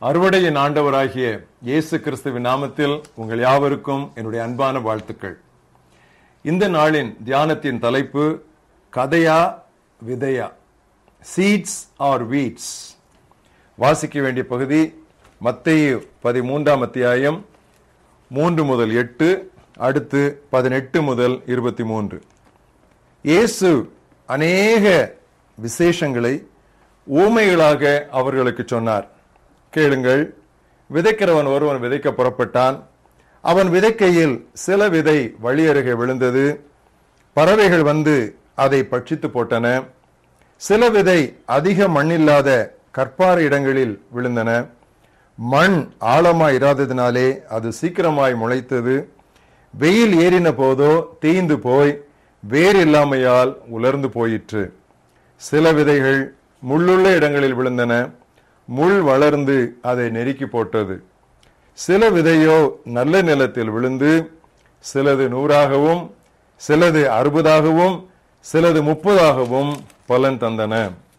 அறுவடையின் ஆண்டவராகிய இயேசு கிறிஸ்துவின் நாமத்தில் உங்கள் யாவருக்கும் என்னுடைய அன்பான வாழ்த்துக்கள் இந்த நாளின் தியானத்தின் தலைப்பு கதையா விதையா சீட்ஸ் ஆர் வீட்ஸ் வாசிக்க வேண்டிய பகுதி மத்தேயு பதிமூன்றாம் அத்தியாயம் மூன்று முதல் எட்டு அடுத்து பதினெட்டு முதல் இருபத்தி மூன்று இயேசு அநேக விசேஷங்களை ஊமைகளாக அவர்களுக்கு சொன்னார் கேளுங்கள் விதைக்கிறவன் ஒருவன் விதைக்க புறப்பட்டான் அவன் விதைக்கையில் சில விதை வழி அருகே விழுந்தது பறவைகள் வந்து அதை பட்சித்து போட்டன சில விதை அதிக மண்ணில்லாத கற்பார இடங்களில் விழுந்தன மண் ஆழமாய் இராததினாலே அது சீக்கிரமாய் முளைத்தது வெயில் ஏறின போதோ தீந்து போய் வேர் இல்லாமையால் உலர்ந்து போயிற்று சில விதைகள் முள்ளுள்ள இடங்களில் விழுந்தன முள் வளர்ந்து அதை நெருக்கி போட்டது சில விதையோ நல்ல நிலத்தில் விழுந்து சிலது நூறாகவும் சிலது அறுபதாகவும் சிலது முப்பதாகவும் பலன் தந்தன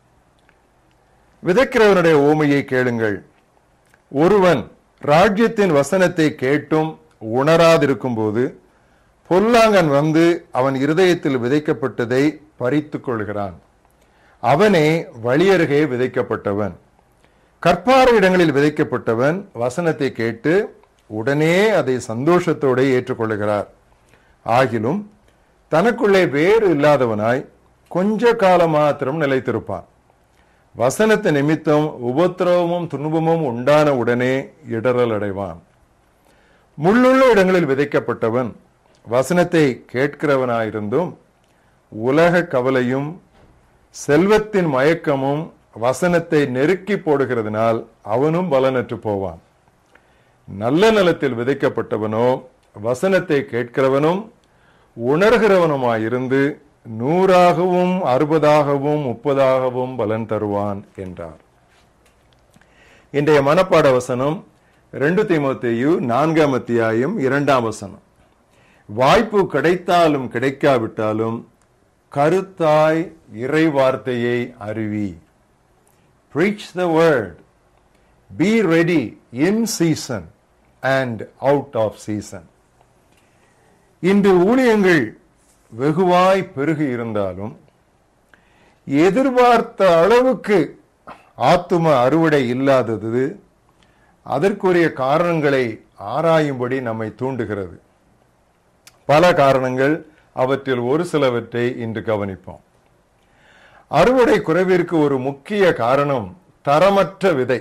விதைக்கிறவனுடைய ஓமையை கேளுங்கள் ஒருவன் ராஜ்யத்தின் வசனத்தை கேட்டும் உணராதிருக்கும் போது பொல்லாங்கன் வந்து அவன் இருதயத்தில் விதைக்கப்பட்டதை பறித்துக் கொள்கிறான் அவனே வழியருகே விதைக்கப்பட்டவன் கற்பார இடங்களில் விதைக்கப்பட்டவன் வசனத்தை கேட்டு உடனே அதை சந்தோஷத்தோடு ஏற்றுக்கொள்ளுகிறார் ஆகிலும் தனக்குள்ளே வேறு இல்லாதவனாய் கொஞ்ச காலம் மாத்திரம் நிலைத்திருப்பான் வசனத்து நிமித்தம் உபத்திரவமும் துன்பமும் உண்டான உடனே இடரல் அடைவான் முள்ளுள்ள இடங்களில் விதைக்கப்பட்டவன் வசனத்தை கேட்கிறவனாயிருந்தும் உலக கவலையும் செல்வத்தின் மயக்கமும் வசனத்தை நெருக்கி போடுகிறதுனால் அவனும் பலனற்று போவான் நல்ல நிலத்தில் விதைக்கப்பட்டவனோ வசனத்தை கேட்கிறவனும் உணர்கிறவனுமாயிருந்து நூறாகவும் அறுபதாகவும் முப்பதாகவும் பலன் தருவான் என்றார் இன்றைய மனப்பாட வசனம் ரெண்டு தீமோத்தேயு நான்காம் அத்தியாயம் இரண்டாம் வசனம் வாய்ப்பு கிடைத்தாலும் கிடைக்காவிட்டாலும் கருத்தாய் இறை வார்த்தையை அறிவி preach the word be ready in season and out of season இன்று ஊழியங்கள் வெகுவாய் பெருகி இருந்தாலும் எதிர்பார்த்த அளவுக்கு ஆத்தும அறுவடை இல்லாதது அதற்குரிய காரணங்களை ஆராயும்படி நம்மை தூண்டுகிறது பல காரணங்கள் அவற்றில் ஒரு சிலவற்றை இன்று கவனிப்போம் அறுவடை குறைவிற்கு ஒரு முக்கிய காரணம் தரமற்ற விதை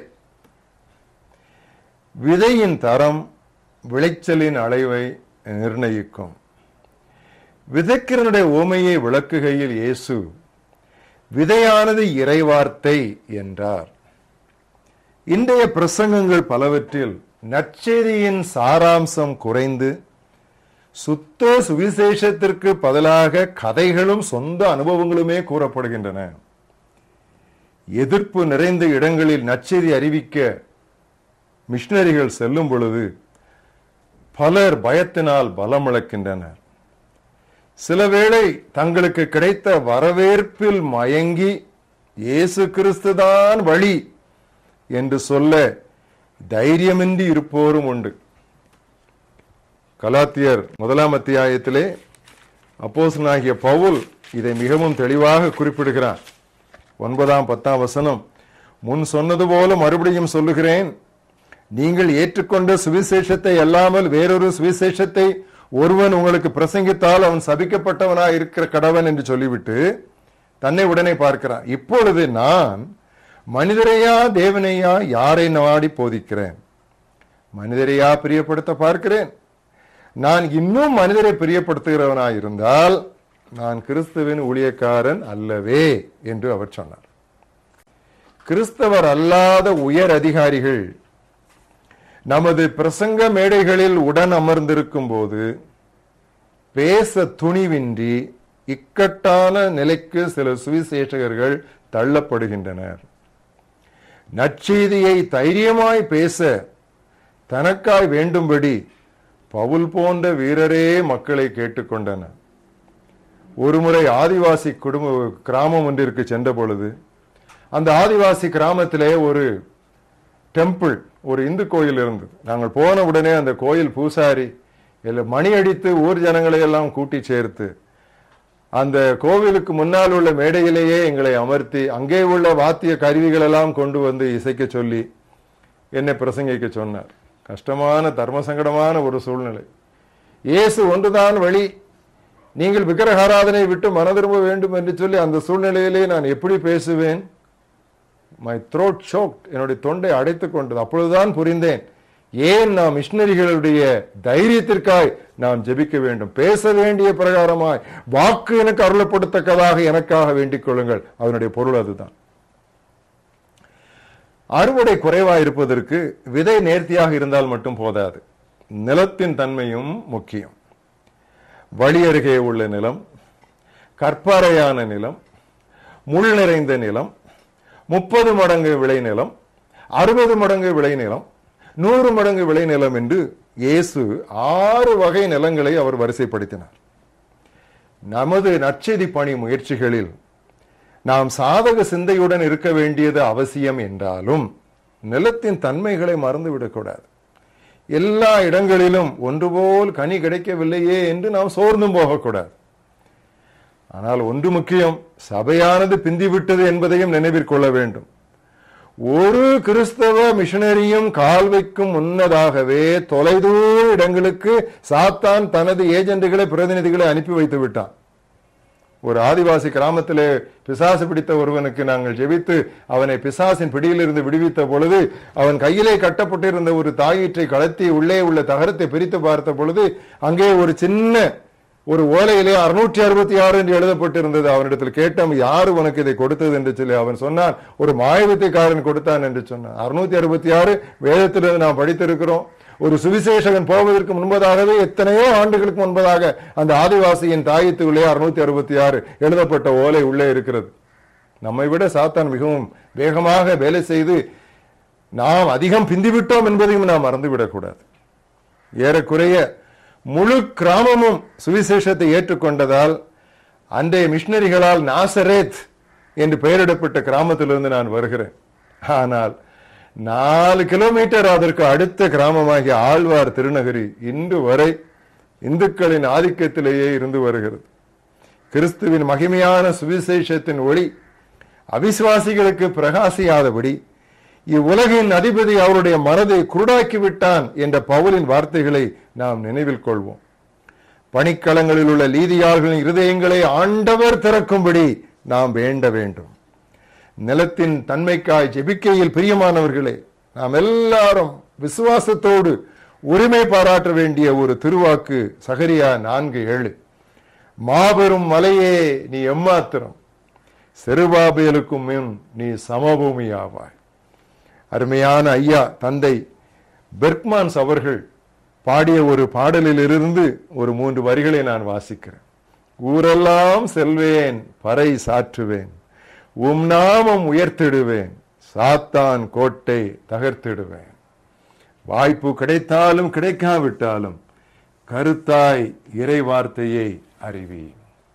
விதையின் தரம் விளைச்சலின் அளவை நிர்ணயிக்கும் விதைக்கிறனுடைய ஓமையை விளக்குகையில் இயேசு விதையானது இறைவார்த்தை என்றார் இன்றைய பிரசங்கங்கள் பலவற்றில் நற்செய்தியின் சாராம்சம் குறைந்து சுத்த சுவிசேஷத்திற்கு பதிலாக கதைகளும் சொந்த அனுபவங்களுமே கூறப்படுகின்றன எதிர்ப்பு நிறைந்த இடங்களில் நற்செய்தி அறிவிக்க மிஷினரிகள் செல்லும் பொழுது பலர் பயத்தினால் பலம் இழக்கின்றனர் சிலவேளை தங்களுக்கு கிடைத்த வரவேற்பில் மயங்கி இயேசு கிறிஸ்துதான் வழி என்று சொல்ல தைரியமின்றி இருப்போரும் உண்டு கலாத்தியர் முதலாம் அத்தியாயத்திலே அப்போசனாகிய பவுல் இதை மிகவும் தெளிவாக குறிப்பிடுகிறார் ஒன்பதாம் பத்தாம் வசனம் முன் சொன்னது போல மறுபடியும் சொல்லுகிறேன் நீங்கள் ஏற்றுக்கொண்ட சுவிசேஷத்தை அல்லாமல் வேறொரு சுவிசேஷத்தை ஒருவன் உங்களுக்கு பிரசங்கித்தால் அவன் சபிக்கப்பட்டவனா இருக்கிற கடவன் என்று சொல்லிவிட்டு தன்னை உடனே பார்க்கிறான் இப்பொழுது நான் மனிதரையா தேவனையா யாரை நாடி போதிக்கிறேன் மனிதரையா பிரியப்படுத்த பார்க்கிறேன் நான் இன்னும் மனிதரை பிரியப்படுத்துகிறவனாய் இருந்தால் நான் கிறிஸ்துவின் ஊழியக்காரன் அல்லவே என்று அவர் சொன்னார் கிறிஸ்தவர் அல்லாத உயர் அதிகாரிகள் நமது பிரசங்க மேடைகளில் உடன் அமர்ந்திருக்கும் போது பேச துணிவின்றி இக்கட்டான நிலைக்கு சில சுவிசேஷகர்கள் தள்ளப்படுகின்றனர் நற்செய்தியை தைரியமாய் பேச தனக்காய் வேண்டும்படி பவுல் போன்ற வீரரே மக்களை கேட்டுக்கொண்டனர் ஒருமுறை ஆதிவாசி குடும்ப கிராமம் ஒன்றிற்கு சென்ற பொழுது அந்த ஆதிவாசி கிராமத்திலே ஒரு டெம்பிள் ஒரு இந்து கோயில் இருந்தது நாங்கள் போன உடனே அந்த கோயில் பூசாரி இல்லை மணி அடித்து ஊர் ஜனங்களை எல்லாம் கூட்டி சேர்த்து அந்த கோவிலுக்கு முன்னால் உள்ள மேடையிலேயே எங்களை அமர்த்தி அங்கே உள்ள வாத்திய கருவிகள் எல்லாம் கொண்டு வந்து இசைக்க சொல்லி என்னை பிரசங்கிக்க சொன்னார் கஷ்டமான தர்ம சங்கடமான ஒரு சூழ்நிலை இயேசு ஒன்றுதான் வழி நீங்கள் விக்கிரகாராதனை விட்டு மனதிரும்ப வேண்டும் என்று சொல்லி அந்த சூழ்நிலையிலே நான் எப்படி பேசுவேன் மை த்ரோட் சோக்ட் என்னுடைய தொண்டை அடைத்துக் கொண்டது அப்பொழுதுதான் புரிந்தேன் ஏன் நாம் மிஷினரிகளுடைய தைரியத்திற்காய் நாம் ஜெபிக்க வேண்டும் பேச வேண்டிய பிரகாரமாய் வாக்கு எனக்கு அருளப்படுத்தக்கதாக எனக்காக வேண்டிக் கொள்ளுங்கள் அதனுடைய பொருள் அதுதான் அறுவடை குறைவா இருப்பதற்கு விதை நேர்த்தியாக இருந்தால் மட்டும் போதாது நிலத்தின் தன்மையும் முக்கியம் வழி அருகே உள்ள நிலம் கற்பாறையான நிலம் முள் நிறைந்த நிலம் முப்பது மடங்கு விளைநிலம் அறுபது மடங்கு விளைநிலம் நூறு மடங்கு விளைநிலம் என்று இயேசு ஆறு வகை நிலங்களை அவர் வரிசைப்படுத்தினார் நமது நற்செய்தி பணி முயற்சிகளில் நாம் சாதக சிந்தையுடன் இருக்க வேண்டியது அவசியம் என்றாலும் நிலத்தின் தன்மைகளை மறந்துவிடக்கூடாது எல்லா இடங்களிலும் ஒன்றுபோல் கனி கிடைக்கவில்லையே என்று நாம் சோர்ந்தும் போகக்கூடாது ஆனால் ஒன்று முக்கியம் சபையானது பிந்திவிட்டது என்பதையும் நினைவிற்கொள்ள வேண்டும் ஒரு கிறிஸ்தவ மிஷனரியும் கால் வைக்கும் முன்னதாகவே தொலைதூர இடங்களுக்கு சாத்தான் தனது ஏஜென்ட்டுகளை பிரதிநிதிகளை அனுப்பி வைத்து விட்டான் ஒரு ஆதிவாசி கிராமத்திலே பிசாசு பிடித்த ஒருவனுக்கு நாங்கள் ஜெபித்து அவனை பிசாசின் பிடியிலிருந்து விடுவித்த பொழுது அவன் கையிலே கட்டப்பட்டிருந்த ஒரு தாயிற்றை கலத்தி உள்ளே உள்ள தகரத்தை பிரித்து பார்த்த பொழுது அங்கே ஒரு சின்ன ஒரு ஓலையிலே அறுநூற்றி அறுபத்தி ஆறு என்று எழுதப்பட்டிருந்தது அவனிடத்தில் கேட்டோம் யாரு உனக்கு இதை கொடுத்தது என்று சொல்லி அவன் சொன்னான் ஒரு மாயவித்தைக்காரன் கொடுத்தான் என்று சொன்னான் அறுநூத்தி அறுபத்தி ஆறு வேதத்திலிருந்து நாம் படித்திருக்கிறோம் ஒரு சுவிசேஷகன் போவதற்கு முன்பதாகவே எத்தனையோ ஆண்டுகளுக்கு முன்பதாக அந்த ஆதிவாசியின் தாயத்துக்குள்ளே அறுநூத்தி அறுபத்தி ஆறு எழுதப்பட்ட ஓலை உள்ளே இருக்கிறது நம்மை விட சாத்தான் மிகவும் வேகமாக வேலை செய்து நாம் அதிகம் பிந்திவிட்டோம் என்பதையும் நாம் மறந்துவிடக்கூடாது ஏறக்குறைய முழு கிராமமும் சுவிசேஷத்தை ஏற்றுக்கொண்டதால் அன்றைய மிஷினரிகளால் நாசரேத் என்று பெயரிடப்பட்ட கிராமத்திலிருந்து நான் வருகிறேன் ஆனால் நாலு கிலோமீட்டர் அதற்கு அடுத்த கிராமமாகிய ஆழ்வார் திருநகரி இன்று வரை இந்துக்களின் ஆதிக்கத்திலேயே இருந்து வருகிறது கிறிஸ்துவின் மகிமையான சுவிசேஷத்தின் ஒளி அவிசுவாசிகளுக்கு பிரகாசியாதபடி இவ்வுலகின் அதிபதி அவருடைய மனதை குருடாக்கி விட்டான் என்ற பவுலின் வார்த்தைகளை நாம் நினைவில் கொள்வோம் பணிக்களங்களில் உள்ள லீதியார்களின் இருதயங்களை ஆண்டவர் திறக்கும்படி நாம் வேண்ட வேண்டும் நிலத்தின் தன்மைக்காய் ஜெபிக்கையில் பிரியமானவர்களே நாம் எல்லாரும் விசுவாசத்தோடு உரிமை பாராட்ட வேண்டிய ஒரு திருவாக்கு சகரியா நான்கு ஏழு மாபெரும் மலையே நீ எம்மாத்திரம் செருபாபேலுக்கும் மின் நீ சமபூமி ஆவாய் அருமையான ஐயா தந்தை பெர்க்மான்ஸ் அவர்கள் பாடிய ஒரு பாடலிலிருந்து ஒரு மூன்று வரிகளை நான் வாசிக்கிறேன் ஊரெல்லாம் செல்வேன் பறை சாற்றுவேன் உம் நாமம் உயர்த்திடுவேன் சாத்தான் கோட்டை தகர்த்திடுவேன் வாய்ப்பு கிடைத்தாலும் கிடைக்காவிட்டாலும் கருத்தாய் இறை வார்த்தையை அறிவி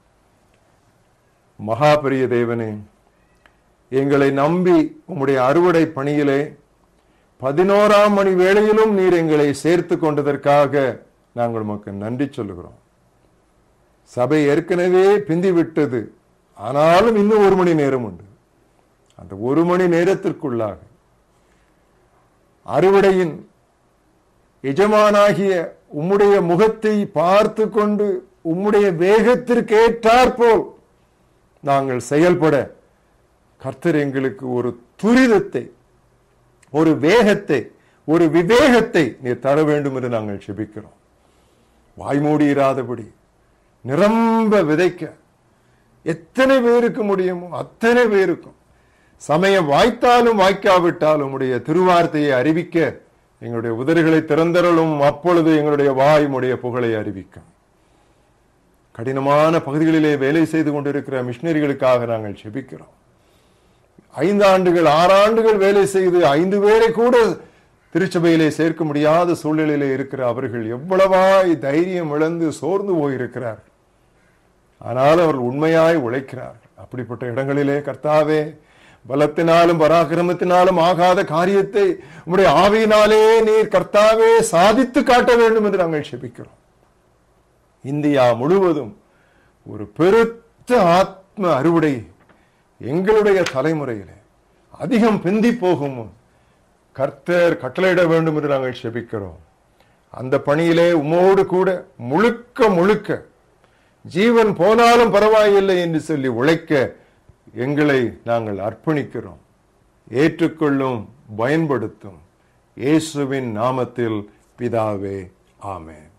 மகாபெரிய தேவனே எங்களை நம்பி உம்முடைய அறுவடை பணியிலே பதினோராம் மணி வேளையிலும் நீர் எங்களை சேர்த்து கொண்டதற்காக நாங்கள் உமக்கு நன்றி சொல்லுகிறோம் சபை ஏற்கனவே பிந்தி விட்டது ஆனாலும் இன்னும் ஒரு மணி நேரம் உண்டு அந்த ஒரு மணி நேரத்திற்குள்ளாக அறுவடையின் எஜமானாகிய உம்முடைய முகத்தை பார்த்து கொண்டு உம்முடைய வேகத்திற்கு ஏற்றாற்போல் நாங்கள் செயல்பட கர்த்தர் எங்களுக்கு ஒரு துரிதத்தை ஒரு வேகத்தை ஒரு விவேகத்தை நீர் தர வேண்டும் என்று நாங்கள் செபிக்கிறோம் வாய்மூடி இராதபடி நிரம்ப விதைக்க எத்தனை பேருக்கு முடியுமோ அத்தனை பேருக்கும் சமயம் வாய்த்தாலும் வாய்க்காவிட்டாலும் உடைய திருவார்த்தையை அறிவிக்க எங்களுடைய உதறுகளை திறந்தரலும் அப்பொழுது எங்களுடைய வாய் உடைய புகழை அறிவிக்கும் கடினமான பகுதிகளிலே வேலை செய்து கொண்டிருக்கிற மிஷினரிகளுக்காக நாங்கள் செபிக்கிறோம் ஐந்து ஆண்டுகள் ஆறு ஆண்டுகள் வேலை செய்து ஐந்து பேரை கூட திருச்சபையிலே சேர்க்க முடியாத சூழ்நிலையிலே இருக்கிற அவர்கள் எவ்வளவாய் தைரியம் இழந்து சோர்ந்து போயிருக்கிறார்கள் ஆனால் அவர்கள் உண்மையாய் உழைக்கிறார்கள் அப்படிப்பட்ட இடங்களிலே கர்த்தாவே பலத்தினாலும் பராக்கிரமத்தினாலும் ஆகாத காரியத்தை உம்முடைய ஆவியினாலே நீர் கர்த்தாவே சாதித்து காட்ட வேண்டும் என்று நாங்கள் செபிக்கிறோம் இந்தியா முழுவதும் ஒரு பெருத்த ஆத்ம அறுவடை எங்களுடைய தலைமுறையிலே அதிகம் பிந்தி போகும் கர்த்தர் கட்டளையிட வேண்டும் என்று நாங்கள் செபிக்கிறோம் அந்த பணியிலே உமோடு கூட முழுக்க முழுக்க ஜீவன் போனாலும் பரவாயில்லை என்று சொல்லி உழைக்க எங்களை நாங்கள் அர்ப்பணிக்கிறோம் ஏற்றுக்கொள்ளும் பயன்படுத்தும் இயேசுவின் நாமத்தில் பிதாவே ஆமென்